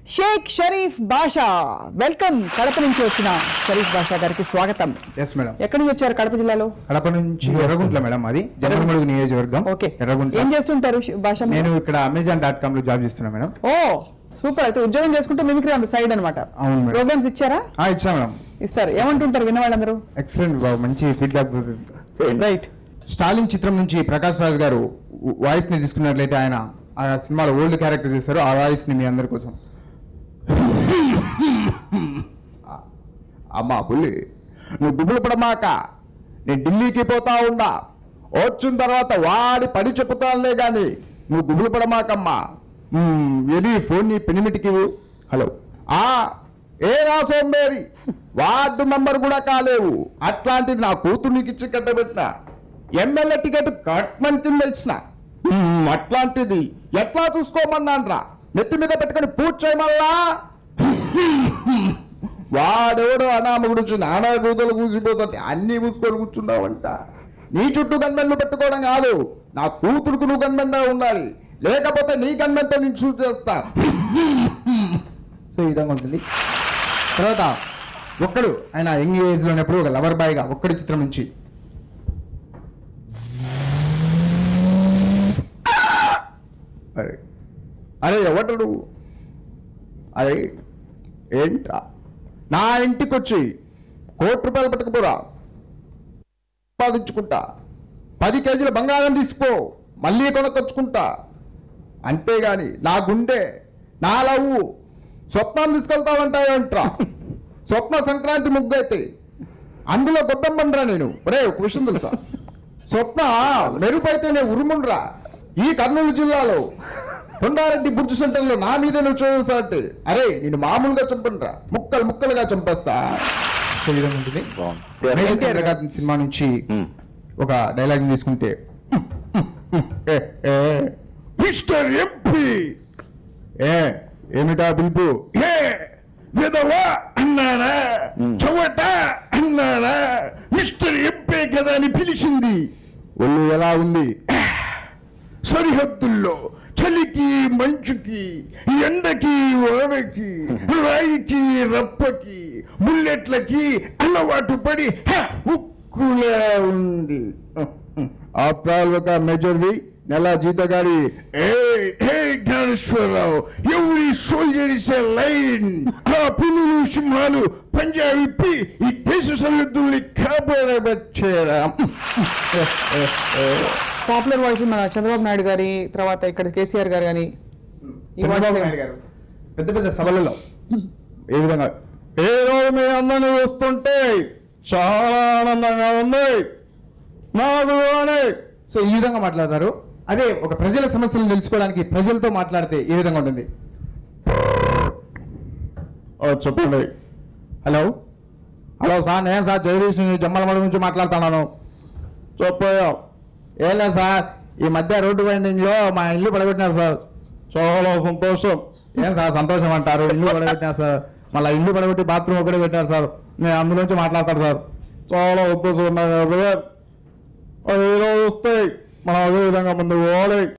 Sheikh Sharif Basha welcome Kadapa నుంచి వచ్చిన షరీఫ్ బాషా గారికి స్వాగతం ఎస్ మేడం ఎక్కడి నుంచి వచ్చారు కడప జిల్లాలో కడప నుంచి ఎర్రగుంట్ల మేడం అది జనరమడుగు నియోజకవర్గం ఓకే ఎర్రగుంట్ల ఏం చేస్తుంటారు ష- బాషా మీరు? నేను ఇక్కడ అమెజాన్ డాట్ కామ్ లో జాబ్ చేస్తున్నా మేడం ఓ సూపర్ అయితే ఉద్యోగం చేసుకుంటే మిమిక్రీ ఆన్ సైడ్ అనమాట అవును మేడం. ప్రోగ్రామ్స్ ఇచ్చారా ఆ, ఇచ్చా మేడం ఇస్తారు ఏమంటుంటారు విన్నవాళ్ళందరూ ఎక్సలెంట్ బాబు మంచి ఫీడ్బ్యాక్ రైట్ స్టాలిన్ చిత్రం నుంచి ప్రకాష్ రాజ్ గారు వాయిస్ ని తీసుకున్నట్లయితే ఆయన ఆ సినిమాలో ఓల్డ్ క్యారెక్టర్ చేశారు ఆ వాయిస్ ని మీ అందరి కోసం అమ్మా పుల్లి నువ్వు గుబులు పడమాక నేను ఢిల్లీకి పోతా ఉండా వచ్చిన తర్వాత వాడి పడి చెప్పుతానులే గాని నువ్వు గుబులు పడమాకమ్మా మ్మ్, ఏది ఫోన్ నీ పెనిమిటికి ఇవ్వు. హలో ఆ ఏ రా సోంబేరి వార్డు మెంబర్ కూడా కాలేవు అట్లాంటిది నా కూతురు నీకు ఇచ్చి కట్టబెట్టిన ఎమ్మెల్యే టికెట్ కట్మని కింద ఇచ్చిన మ్మ్, అట్లాంటిది ఎట్లా చూసుకోమన్నాన్రా నెత్తి మీద పెట్టుకొని పూజ చేయమల్లా వాడెవడో అనామ గురించి నానా కూతులు కూసిపోతుంది అన్ని మూసుకొని కూర్చున్నావంట నీ చుట్టూ గన్మెన్లు పెట్టుకోవడం కాదు నా కూతురుకు నువ్వు గన్మెన్ ఉండాలి లేకపోతే నీ గన్మెన్తో నేను షూట్ చేస్తా సో ఈ విధంగా ఉంటుంది తర్వాత ఒక్కడు ఆయన యంగ్ ఏజ్ లో ఉన్నప్పుడు ఒక లవర్ బాయ్ గా ఒక్కడి చిత్రం నుంచి అరే అరే ఎవడు నువ్వు అరే ఏంట్రా నా ఇంటికి వచ్చి కోటి రూపాయలు పట్టుకుపోరా సంపాదించుకుంటా పది కేజీల బంగారం తీసుకో మళ్ళీ కొనకొచ్చుకుంటా అంతేగాని నా గుండె నా లవ్వు స్వప్నం తీసుకెళ్తావంటాయంట్రా స్వప్న సంక్రాంతి ముగ్గు అయితే అందులో గొప్పమ్మన్రా నేను ఒరే ఒక విషయం తెలుసా స్వప్న మెరుపు అయితే నేను ఉరుముండ్రా ఈ కర్నూలు జిల్లాలో కొండారెడ్డి బుర్జు సెంటర్ లో నా మీద నువ్వు చూసా అంటే అరే నేను మామూలుగా చంపండ్రా ముక్కలు ముక్కలుగా చంపేస్తా సో ఈ విధంగా ఉంటుంది మేఘల్ చంద్రకాంత్ సినిమా నుంచి ఒక డైలాగ్ తీసుకుంటే మిస్టర్ ఎంపీ ఏ ఏమిటా పిలుపు ఏ విధవా అన్నానా చవట అన్నానా మిస్టర్ ఎంపీ కదా అని పిలిచింది ఒళ్ళు ఎలా ఉంది సరిహద్దుల్లో చలికి మంచుకి ఎండకి వానకి రాయికి రప్పకి బుల్లెట్లకి అలవాటు పడి హ, ఉక్కులా ఉంది ఆఫ్టర్ ఆల్ ఒక మెజర్వి నెల జీతగాడి ఏ హే జ్ఞానేశ్వరరావు ఎవరి సోల్జర్ ఇస్ ఏ లైన్ ఆ పులులు సింహాలు పంజా విప్పి ఈ దేశ సరిహద్దుల్ని కాపాడబచ్చారా పాపులర్ వాయిస్ మన చంద్రబాబు నాయుడు గారి తర్వాత ఇక్కడ కేసీఆర్ గారు కానీ చంద్రబాబు నాయుడు గారు పెద్ద పెద్ద సభలలో ఏ విధంగా ఏ రోజు మీ అందరిని చూస్తుంటే చాలా ఆనందంగా ఉంది నాకు అని సో ఈ విధంగా మాట్లాడతారు అదే ఒక ప్రజల సమస్యలను తెలుసుకోవడానికి ప్రజలతో మాట్లాడితే ఏ విధంగా ఉంటుంది ఓ, చెప్పండి హలో హలో సార్ నేను సార్ జగదీష్ జమ్మలమడ నుంచి మాట్లాడుతున్నాను చెప్పాయో ఏం లేదు సార్ ఈ మధ్య రోడ్డు వైండింగ్ లో మా ఇల్లు పడగొట్టినారు సార్ చాలా సంతోషం ఏం సార్ సంతోషం అంటారు ఇల్లు పడగొట్టినారు సార్ మళ్ళీ ఇల్లు పడగొట్టి బాత్రూమ్ ఒకటే పెట్టారు సార్ నేను అందులోంచి మాట్లాడతాను సార్ చాలా సంతోషం ఉన్నాయి కదా. అది ఈరోజు వస్తాయి మనం అదే విధంగా ముందు పోవాలి